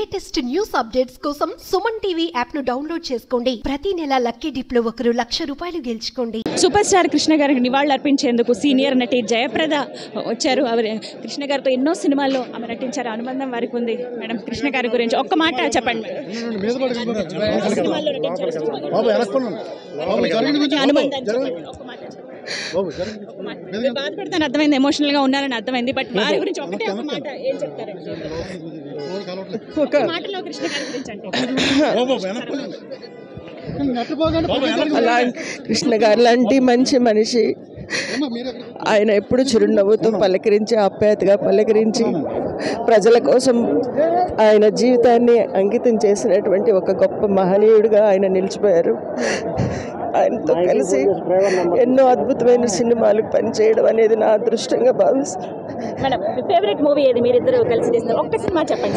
Latest news updates కోసం Suman TV app ను download చేసుకోండి ప్రతి నెల లక్కీ డిప్ లో ఒకరు లక్ష రూపాయలు గెలుచుకోండి సూపర్ స్టార్ కృష్ణ గారికి నివాళులు అర్పించేందుకు సీనియర్ నటి జయప్రద వచ్చారు ఆవిడ కృష్ణ గారితో ఎన్నో సినిమాల్లో ఆమె నటించారు అనుబంధం వారికి ఉంది మేడం కృష్ణ గారి గురించి ఒక్క మాట చెప్పండి మేడం సినిమాల్లో నటించారు బాబు వెనక్కున్నాను బాబు జరగండి కొంచెం బాబు, అనుబంధం జరగండి. చెప్పండి. ఒక్క మాట చెప్పండి. బాబు జరగండి ఒక్క మాట. మీరు బాధపడతాను అర్థమైంది ఎమోషనల్ గా ఉన్నారని అర్థమైంది బట్ వారి గురించి ఒకటే ఒక మాట ఏం చెప్తారండి ఎవరు కలవట్లేదు. ఒక మాటలో కృష్ణ గారి గురించి అంటే బాబు వెనక్కున్నాను. నెట్ పోకండి, బాబు పక్కకి జరగండి. అలా కృష్ణ గారు లాంటి మంచి మనిషి అమ్మ, మీరు ఎక్కడ? ఆయన ఎప్పుడు చిరునవ్వుతో పలకరించి ఆప్యాయతగా పలకరించి ప్రజల కోసం ఆయన జీవితాన్ని అంకితం చేసినటువంటి ఒక గొప్ప మహనీయుడిగా ఆయన నిలిచిపోయారు ఆయనతో కలిసి ఎన్నో అద్భుతమైన సినిమాలు పనిచేయడం అనేది నా అదృష్టంగా భావిస్తాను మేడం ఫేవరెట్ మూవీ ఏది మీరిద్దరు కలిసి తీస్తారు ఒక్క సినిమా చెప్పండి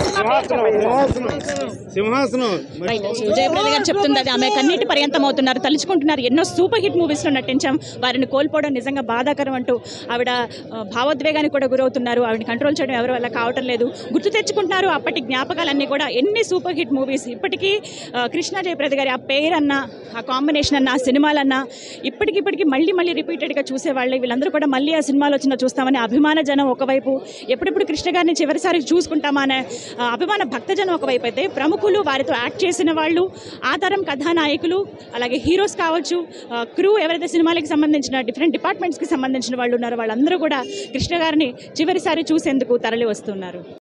సింహాసనం రైట్ జయప్రద గారు చెప్తుంది అది ఆమె కన్నీటి పర్యంతం అవుతున్నారు తలుచుకుంటున్నారు ఎన్నో సూపర్ హిట్ మూవీస్లో నటించాం వారిని కోల్పోవడం నిజంగా బాధాకరం అంటూ ఆవిడ ఆ, భావోద్వేగానికి కూడా గురవుతున్నారు ఆవిడని కంట్రోల్ చేయడం ఎవరి వల్ల కావటం లేదు గుర్తు తెచ్చుకుంటున్నారు అప్పటి జ్ఞాపకాలన్నీ కూడా ఎన్ని సూపర్ హిట్ మూవీస్ ఇప్పటికీ ఆ, కృష్ణ జయప్రద గారి ఆ పేరన్నా ఆ కాంబినేషన్ అన్న ఆ సినిమాలన్నా ఇప్పటికిప్పటికి మళ్ళీ మళ్ళీ రిపీటెడ్గా చూసేవాళ్ళే వీళ్ళందరూ కూడా మళ్ళీ ఆ సినిమాలు వచ్చిన చూస్తామని అభిమాన జనం ఒకవైపు ఎప్పుడెప్పుడు కృష్ణ గారిని చివరిసారి చూసుకుంటామా అనే ఆ, అభిమాన భక్తజనం ఒకవైపు అయితే ప్రముఖులు వారితో యాక్ట్ చేసిన వాళ్ళు ఆ తరం కథానాయకులు అలాగే హీరోస్ కావచ్చు క్రూ ఎవరైతే సినిమాలకి సంబంధించిన డిఫరెంట్ డిపార్ట్మెంట్స్కి సంబంధించిన వాళ్ళు ఉన్నారో వాళ్ళందరూ కూడా కృష్ణ గారిని చివరిసారి చూసేందుకు తరలి వస్తున్నారు